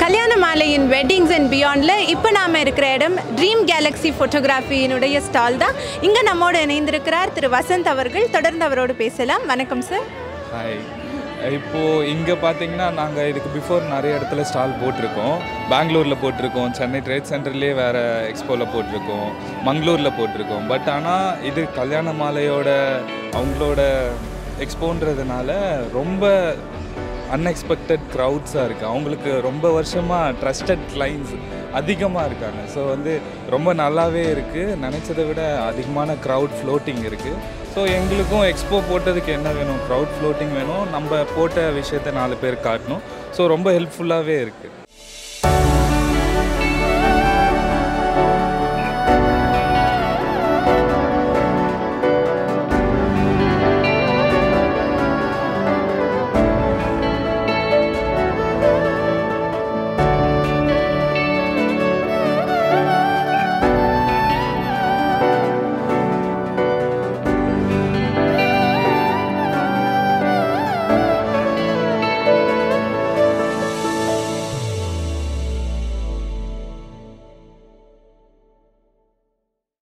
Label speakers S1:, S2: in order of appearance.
S1: கல்யாண மாலையின் weddings and பியாண்டில் இப்போ நாம் இருக்கிற இடம் ட்ரீம் கேலக்ஸி ஃபோட்டோகிராஃபியினுடைய ஸ்டால் தான் இங்கே நம்மோடு இணைந்திருக்கிறார் திரு வசந்த் அவர்கள் தொடர்ந்து அவரோடு பேசலாம் வணக்கம் சார்
S2: ஹாய் இப்போது இங்கே பார்த்தீங்கன்னா நாங்கள் இதுக்கு பிஃபோர் நிறைய இடத்துல ஸ்டால் போட்டிருக்கோம் பெங்களூரில் போட்டிருக்கோம் சென்னை ட்ரேட் சென்டர்லேயே வேறு எக்ஸ்போவில் போட்டிருக்கோம் மங்களூரில் போட்டிருக்கோம் பட் ஆனால் இது கல்யாண மாலையோட அவங்களோட எக்ஸ்போன்றதுனால ரொம்ப அன்எக்ஸ்பெக்டட் க்ரௌட்ஸாக இருக்குது அவங்களுக்கு ரொம்ப வருஷமாக ட்ரஸ்டட் கிளைண்ட்ஸ் அதிகமாக இருக்காங்க ஸோ வந்து ரொம்ப நல்லாவே இருக்குது நினச்சதை விட அதிகமான க்ரௌட் ஃப்ளோட்டிங் இருக்குது ஸோ எங்களுக்கும் எக்ஸ்போ போட்டதுக்கு என்ன வேணும் க்ரௌட் ஃப்ளோட்டிங் வேணும் நம்ம போட்ட விஷயத்த நாலு பேர் காட்டணும் ஸோ ரொம்ப ஹெல்ப்ஃபுல்லாகவே இருக்குது